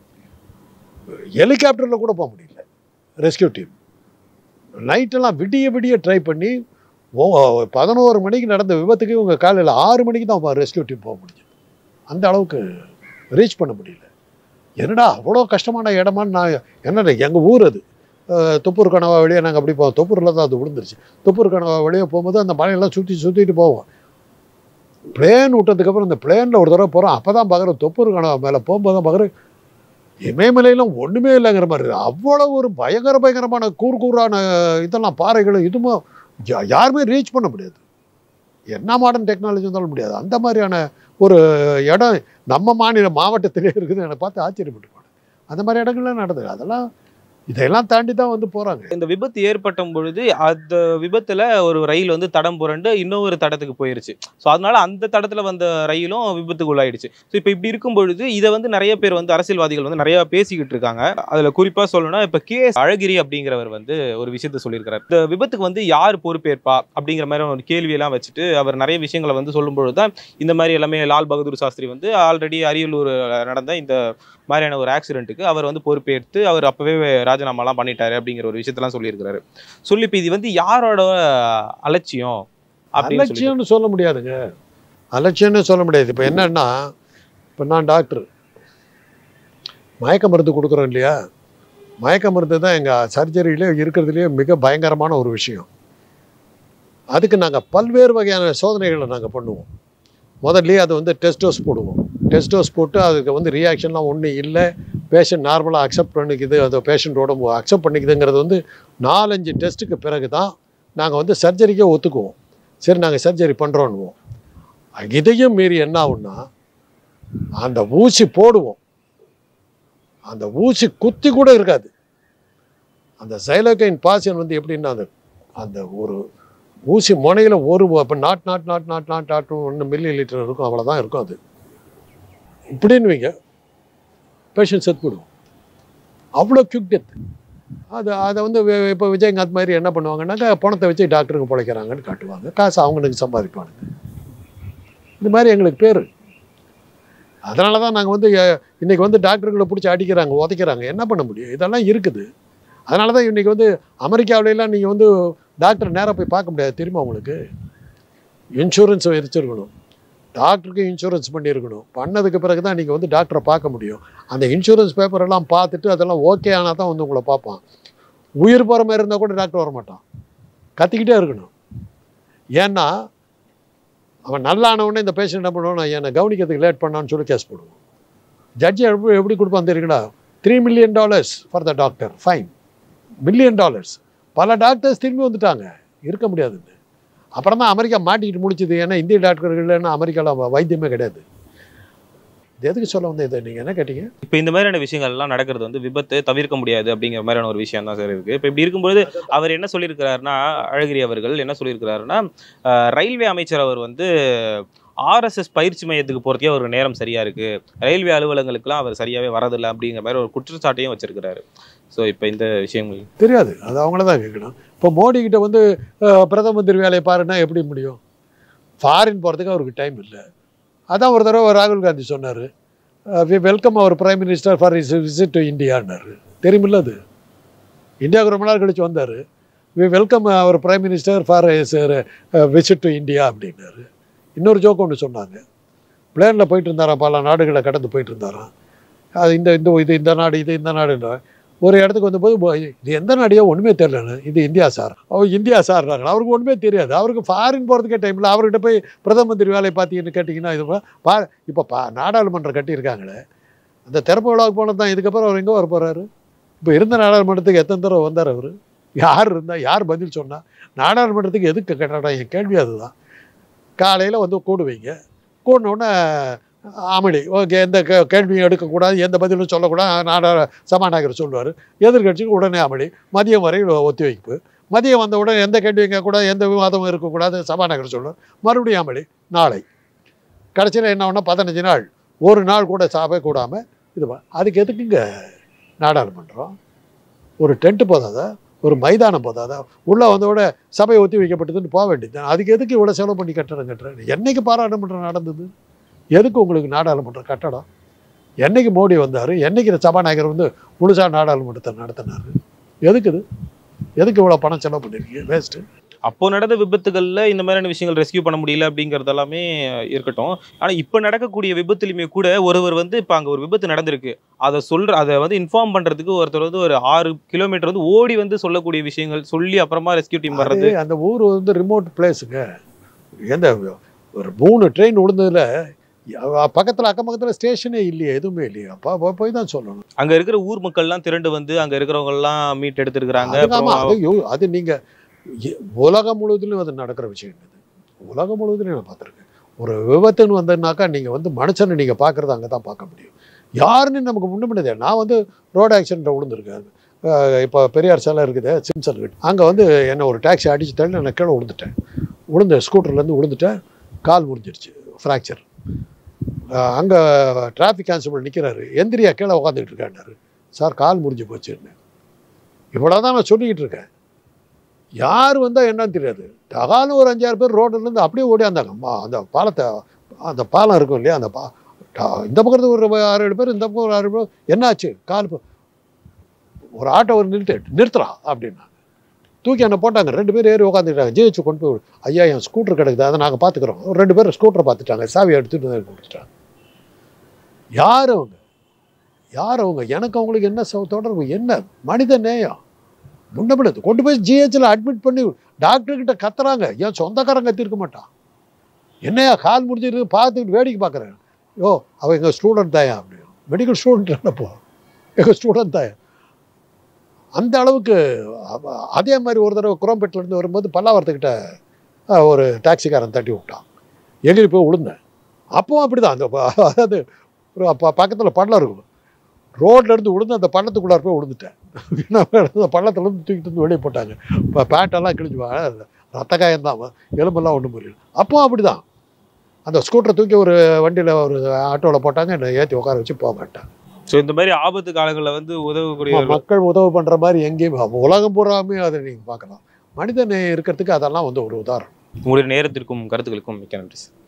ஹெலிகாப்டரில் கூட போக முடியல ரெஸ்கியூ டீம் நைட்டெல்லாம் விடிய விடிய ட்ரை பண்ணி ஓ பதினோரு மணிக்கு நடந்த விபத்துக்கு இவங்க காலையில் ஆறு மணிக்கு தான் ரெஸ்கியூ டீம் போக முடிஞ்சது அந்த அளவுக்கு ரீச் பண்ண முடியல என்னடா அவ்வளோ கஷ்டமான இடமான்னு நான் என்ன எங்கள் ஊர் அது அஹ், தொப்பூர் கனவா வழியே நாங்கள் அப்படி போவோம் தொப்பூரில் தான் அது விழுந்துருச்சு தொப்பூர் கனவா வழியே போகும்போது அந்த மலையெல்லாம் சுற்றி சுற்றிட்டு போவோம் பிளேன் விட்டதுக்கப்புறம் இந்த பிளேனில் ஒரு தடவை போகிறோம் அப்போ தான் பார்க்குறோம் தொப்பூர் கனவா மேலே போகும்போது தான் பார்க்குறேன் இமயமலையெல்லாம் ஒன்றுமே இல்லைங்கிற மாதிரி இருக்கு. அவ்வளோ ஒரு பயங்கர பயங்கரமான கூர் கூறான இதெல்லாம் பாறைகளும் இதுமோ யா- யாருமே ரீச் பண்ண முடியாது என்ன மாடர்ன் டெக்னாலஜி இருந்தாலும் முடியாது அந்த மாதிரியான ஒரு இடம் நம்ம மாநில மாவட்டத்திலே இருக்குது என்னை பார்த்து ஆச்சரியப்பட்டு போனேன் அந்த மாதிரி இடங்கள்லாம் நடந்தது அதெல்லாம் இதையெல்லாம் தாண்டி தான் வந்து போகிறாங்க இந்த விபத்து ஏற்பட்ட பொழுது அந்த விபத்துல ஒரு ரயில் வந்து தடம் புரண்டு இன்னொரு தடத்துக்கு போயிருச்சு ஸோ அதனால அந்த தடத்துல வந்த ரயிலும் விபத்துக்குள்ளாயிடுச்சு ஸோ இப்போ இப்படி இருக்கும் பொழுது இதை வந்து நிறைய பேர் வந்து அரசியல்வாதிகள் வந்து நிறைய பேசிக்கிட்டு இருக்காங்க அதுல குறிப்பா சொல்லணும்னா இப்போ கே எஸ் அழகிரி அப்படிங்கிறவர் வந்து ஒரு விஷயத்த சொல்லியிருக்கிறார் இந்த விபத்துக்கு வந்து யார் பொறுப்பேற்பா அப்படிங்கிற மாதிரி ஒரு கேள்வியெல்லாம் வச்சுட்டு அவர் நிறைய விஷயங்களை வந்து சொல்லும் பொழுது தான் இந்த மாதிரி எல்லாமே லால் பகதூர் சாஸ்திரி வந்து ஆல்ரெடி அரியலூர் நடந்த இந்த மாதிரியான ஒரு ஆக்சிடென்ட்டுக்கு அவர் வந்து பொறுப்பேற்று அவர் அப்பவே ராஜினாமாலாம் பண்ணிட்டாரு அப்படிங்கிற ஒரு விஷயத்தெல்லாம் சொல்லியிருக்கிறாரு சொல்லி இப்போ இது வந்து யாரோட அலட்சியம் அப்படின்னு சொல்லி அலட்சியம்னு சொல்ல முடியாதுங்க அலட்சியம்னு சொல்ல முடியாது இப்போ என்னன்னா இப்போ நான் டாக்டர் மயக்க மருந்து கொடுக்குறோம் இல்லையா மயக்க மருந்து தான் எங்கள் சர்ஜரியிலே இருக்கிறதுலே மிக பயங்கரமான ஒரு விஷயம் அதுக்கு நாங்கள் பல்வேறு வகையான சோதனைகளை நாங்கள் பண்ணுவோம் முதல்லயே அது வந்து டெஸ்ட் டோஸ் போடுவோம் டெஸ்ட் டோஸ் போட்டு அதுக்கு வந்து ரியாக்ஷன்லாம் ஒன்றும் இல்லை பேஷண்ட் நார்மலாக அக்செப்ட் பண்ணிக்குது அது பேஷண்ட் உடம்பு அக்செப்ட் பண்ணிக்குதுங்கிறது வந்து நாலஞ்சு டெஸ்ட்டுக்கு பிறகு தான் நாங்கள் வந்து சர்ஜரிக்கே ஒத்துக்குவோம் சரி நாங்கள் சர்ஜரி பண்ணுறோன்னுவோம் இதையும் மீறி என்ன ஆகும்னா அந்த ஊசி போடுவோம் அந்த ஊசி குத்தி கூட இருக்காது அந்த சைலோகைன் பாசியன் வந்து எப்படின்னா அந்த அந்த ஒரு ஊசி முனையில் ஒரு இப்போ not not not not not not ஒன்று மில்லி லிட்டர் இருக்கும் அவ்வளோதான் இருக்கும் அது இப்படின்னு வைங்க பேஷண்ட் செத்து போடுவோம் அவ்வளோ குவிக் டெத் அது அதை வந்து வி- இப்போ விஜயகாந்த் மாதிரி என்ன பண்ணுவாங்கன்னாக்கா பணத்தை வச்சு டாக்டருக்கு பிழைக்கிறாங்கன்னு காட்டுவாங்க காசு அவங்களுக்கு சம்பாதிப்பானுங்க இந்த மாதிரி எங்களுக்கு பேர் அதனால தான் நாங்கள் வந்து அஹ், இன்னைக்கு வந்து டாக்டர்களை பிடிச்சி அடிக்கிறாங்க உதைக்கிறாங்க என்ன பண்ண முடியும் இதெல்லாம் இருக்குது அதனால தான் இன்றைக்கி வந்து அமெரிக்காவிலலாம் நீங்கள் வந்து டாக்டர் நேராக போய் பார்க்க முடியாது தெரியுமா உங்களுக்கு இன்சூரன்ஸ் வச்சிருக்கணும் டாக்டருக்கு இன்சூரன்ஸ் பண்ணியிருக்கணும் பண்ணதுக்கு பிறகு தான் நீங்கள் வந்து டாக்டரை பார்க்க முடியும் அந்த இன்சூரன்ஸ் பேப்பர் எல்லாம் பார்த்துட்டு அதெல்லாம் ஓகே ஆனால் தான் வந்து உங்களை பார்ப்பான் உயிர் போகிற மாதிரி இருந்தால் கூட டாக்டர் வர மாட்டான் கத்திக்கிட்டே இருக்கணும் ஏன்னா அவன் நல்லானவொடனே இந்த பேஷண்ட் என்ன பண்ணுவான் என்னை கவனிக்கிறதுக்கு லேட் பண்ணான்னு சொல்லி கேஸ் போடுவோம் ஜட்ஜி எப்படி எப்படி கொடுப்பான் தெரியுங்களா three million dollars for the doctor fine million dollars பல டாக்டர்ஸ் திரும்பி வந்துட்டாங்க இருக்க முடியாதுன்னு அப்புறம் தான் அமெரிக்கா மாட்டிக்கிட்டு முடிச்சது ஏன்னா இந்திய டாக்டர்கள் இல்லைன்னா அமெரிக்காவில் வைத்தியமே கிடையாது இது எதுக்கு சொல்ல வந்தேன் இதை நீங்கள் என்ன கேட்டீங்க இப்போ இந்த மாதிரியான விஷயங்கள் எல்லாம் நடக்கிறது வந்து விபத்து தவிர்க்க முடியாது அப்படிங்கிற மாதிரியான ஒரு விஷயம் தான் சார் இருக்கு இப்போ இப்படி இருக்கும்போது அவர் என்ன சொல்லியிருக்கிறாருன்னா அழகிரி அவர்கள் என்ன சொல்லியிருக்கிறாருன்னா அஹ், ரயில்வே அமைச்சர் அவர் வந்து ஆர்எஸ்எஸ் பயிற்சி மையத்துக்கு போகிறதுக்கே ஒரு நேரம் சரியா இருக்கு ரயில்வே அலுவலகங்களுக்குலாம் அவர் சரியாவே வரதில்லை அப்படிங்கிற மாதிரி ஒரு குற்றச்சாட்டையும் வச்சிருக்கிறாரு ஸோ இப்போ இந்த விஷயங்கள் தெரியாது அது அவங்கள தான் கேட்கணும் இப்போ மோடி கிட்ட வந்து அஹ், பிரதம மந்திரி வேலையை பாருன்னா எப்படி முடியும் ஃபாரின் போகிறதுக்கு அவருக்கு டைம் இல்லை அதான் ஒரு தடவை ராகுல் காந்தி சொன்னார் we welcome our prime minister for his visit to இந்தியான்னாரு தெரியுமில்ல அது இந்தியாவுக்கு ரொம்ப நாள் கழிச்சு வந்தார் we welcome our prime minister for his visit to India அப்படின்னாரு இன்னொரு ஜோக் ஒன்று சொன்னாங்க பிளேனில் போயிட்டு இருந்தாராம் பல நாடுகளை கடந்து போயிட்டு இருந்தாராம் அது இந்த இந்த இது இந்த நாடு இது இந்த நாடுன்ற ஒரு இடத்துக்கு வந்தபோது போ- இது எந்த நாடியோ ஒன்றுமே தெரியலன்னு இது இந்தியா சார் அவர் இந்தியா சார்னாங்க அவருக்கு ஒன்றுமே தெரியாது அவருக்கு ஃபாரின் போகிறதுக்கே டைம் இல்லை அவர்கிட்ட போய் பிரதம மந்திரி வேலையை பார்த்தீங்கன்னு கேட்டிங்கன்னா இது பா- பா இப்போ பா நாடாளுமன்றம் கட்டியிருக்காங்களே அந்த திறப்பு விழாவுக்கு போனது தான் இதுக்கப்புறம் அவர் எங்கே வர போகிறாரு இப்போ இருந்த நாடாளுமன்றத்துக்கு எத்தனை தடவை வந்தார் அவர் யார் இருந்தா யார் பதில் சொன்னா நாடாளுமன்றத்துக்கு எதுக்கு கட்டடம் என் கேள்வி அதுதான் காலையில் வந்து கூடுவீங்க கூடின உடனே அமளி ஓகே எந்த கே- கேள்வியும் எடுக்கக்கூடாது எந்த பதிலும் சொல்லக்கூடாது நாடா சபாநாயகர் சொல்லுவார் எதிர்கட்சிக்கு உடனே அமளி மதியம் வரை ஒத்தி வைப்பு மதியம் வந்த உடனே எந்த கேள்வியும் கேட்கக்கூடாது எந்த விவாதமும் இருக்கக்கூடாது சபாநாயகர் சொல்லுவார் மறுபடியும் அமளி நாளை கடைசியில் என்ன ஒன்று பதினஞ்சு நாள் ஒரு நாள் கூட சபை கூடாமல் இது ப- அதுக்கு எதுக்குங்க நாடாளுமன்றம் ஒரு டென்ட்டு போதாதா ஒரு மைதானம் போதாதா உள்ளே வந்தோட சபை ஒத்தி வைக்கப்பட்டதுன்னு போக வேண்டியது அதுக்கு எதுக்கு இவ்வளோ செலவு பண்ணி கட்டடம் கட்டுறேன் என்னைக்கு பாராளுமன்றம் நடந்தது எதுக்கு உங்களுக்கு நாடாளுமன்ற கட்டடம் என்னைக்கு மோடி வந்தார் என்னைக்கு இந்த சபாநாயகர் வந்து முழுசா நாடாளுமன்றத்தை நடத்தினார் எதுக்கு இது எதுக்கு இவ்வளோ பணம் செலவு பண்ணிருக்கீங்க வேஸ்ட்டு அப்போ நடந்த விபத்துகள்ல இந்த மாதிரியான விஷயங்கள் ரெஸ்கியூ பண்ண முடியல அப்படிங்கிறது எல்லாமே இருக்கட்டும் ஆனா இப்போ நடக்கக்கூடிய விபத்துலையுமே கூட ஒருவர் வந்து இப்போ அங்க ஒரு விபத்து நடந்திருக்கு அதை சொல்ற அதை வந்து இன்ஃபார்ம் பண்றதுக்கு ஒருத்தர் வந்து ஒரு ஆறு கிலோமீட்டர் வந்து ஓடி வந்து சொல்லக்கூடிய விஷயங்கள் சொல்லி அப்புறமா ரெஸ்கியூ டீம் வர்றது அது அந்த ஊர் வந்து ரிமோட் பிளேஸுங்க எந்த ஒரு மூணு ட்ரெயின் விழுந்ததுல பக்கத்தில் அக்கம் பக்கத்தில் ஸ்டேஷனே இல்லையே எதுவுமே இல்லையே அப்போ போய் போய் தான் சொல்லணும் அங்க இருக்கிற ஊர் மக்கள்லாம் திரண்டு வந்து அங்க இருக்கிறவங்க எல்லாம் மீட் எடுத்திருக்கிறாங்க அதுக்கு ஆமா, அப்புறம் அது யோ- அது நீங்க எ- உலகம் முழுவதிலும் அது நடக்கிற விஷயம் இது உலகம் முழுவதிலும் நான் பார்த்துருக்கேன் ஒரு விபத்துன்னு வந்ததுனாக்கா நீங்கள் வந்து மனுஷனை நீங்கள் பார்க்குறது அங்கே தான் பார்க்க முடியும் யாருன்னு நமக்கு முன்ன முடியாது நான் வந்து ரோடு ஆக்சிடெண்ட்டில் விழுந்திருக்கேன் இப்போ பெரியார் சிலை இருக்குது சிம்சன் அங்கே வந்து என்னை ஒரு டாக்ஸி அடிச்சு தள்ளி நான் கீழே விழுந்துட்டேன் விழுந்த ஸ்கூட்டர்லேருந்து விழுந்துட்டேன் கால் முடிஞ்சிருச்சு ஃப்ராக்சர் அங்கே டிராஃபிக் கான்ஸ்டபிள் நிற்கிறாரு எந்திரியா கீழே உட்காந்துக்கிட்டு இருக்காண்டாரு சார் கால் முடிஞ்சு போச்சுன்னு இவ்வளோ தான் நான் சொல்லிக்கிட்டு இருக்கேன் யார் வந்தால் என்னன்னு தெரியாது டகாலும் ஒரு அஞ்சாறு பேர் ரோட்லேருந்து அப்படியே ஓடியாந்தாங்க அம்மா அந்த பாலத்தை அந்த பாலம் இருக்கும் இல்லையா அந்த பா ட- இந்த பக்கத்து ஒரு ஆறு ஏழு பேர் இந்த பக்கம் ஒரு ஆறு பேர் என்னாச்சு கால் ப- ஒரு ஆட்டோ ஒரு நிறுத்து நிறுத்துறா அப்படின்னா தூக்கி என்ன போட்டாங்க ரெண்டு பேர் ஏறி உட்காந்துட்டாங்க ஜெயிச்சு கொண்டு போய் விடு. ஐயா என் ஸ்கூட்டர் கிடக்குது அதை நாங்கள் பார்த்துக்குறோம் ஒரு ரெண்டு பேர் ஸ்கூட்டரை பார்த்துட்டாங்க சாவி எடுத்துட்டு வந்து கொடுத்துட்டாங்க யார் அவங்க யார் அவங்க எனக்கு அவங்களுக்கு என்ன ச- தொடர்பு என்ன மனித நேயம் முன்னபிடுது கொண்டு போய் ஜிஹெச்சில் அட்மிட் பண்ணி டாக்டர்கிட்ட கத்துறாங்க ஏன் சொந்தக்காரங்க கத்திருக்க மாட்டான் என்னையா கால் முடிஞ்சிருக்கு பார்த்துக்கிட்டு வேடிக்கை பார்க்குறேன் யோ அவன் எங்கள் ஸ்டூடெண்ட் தாயா அப்படின்னு மெடிக்கல் ஸ்டூடெண்ட் என்னப்போ எங்கள் ஸ்டூடெண்ட் தாயா அந்த அளவுக்கு அவ- அதே மாதிரி ஒரு தடவை குரோம்பேட்டிலேருந்து வரும்போது பல்லாவரத்துக்கிட்ட அஹ், ஒரு டாக்ஸிக்காரன் தட்டி விட்டான் எகிரி போய் விழுந்தேன் அப்பவும் அப்படி தான் அந்த ப- அதாவது ஒரு ப- பக்கத்தில் பள்ளம் இருக்கும் ரோட்ல இருந்து விழுந்து அந்த பள்ளத்துக்குள்ளார போய் விழுந்துட்டேன் அந்த பள்ளத்துலேருந்து தூக்கிட்டு வந்து வெளியே போட்டாங்க இப்போ பேண்டெல்லாம் கிழிஞ்சு வா ரத்த காயம் தான் எலும்பெல்லாம் ஒன்றும் புரியல அப்பவும் அப்படி தான் அந்த ஸ்கூட்டரை தூக்கி ஒரு வண்டியில் ஒரு ஆட்டோவில் போட்டாங்க என்னை ஏற்றி உட்கார வச்சு போக மாட்டாங்க ஸோ இந்த மாதிரி ஆபத்து காலங்களில் வந்து உதவக்கூடிய ம- மக்கள் உதவி பண்ணுற மாதிரி எங்கேயும் உலகம் பூராமே அதை நீங்கள் பார்க்கலாம் மனித நேயம் இருக்கிறதுக்கு அதெல்லாம் வந்து ஒரு உதாரணம் உங்களுடைய நேரத்திற்கும் கருத்துக்களுக்கும் மிக்க நன்றி சார்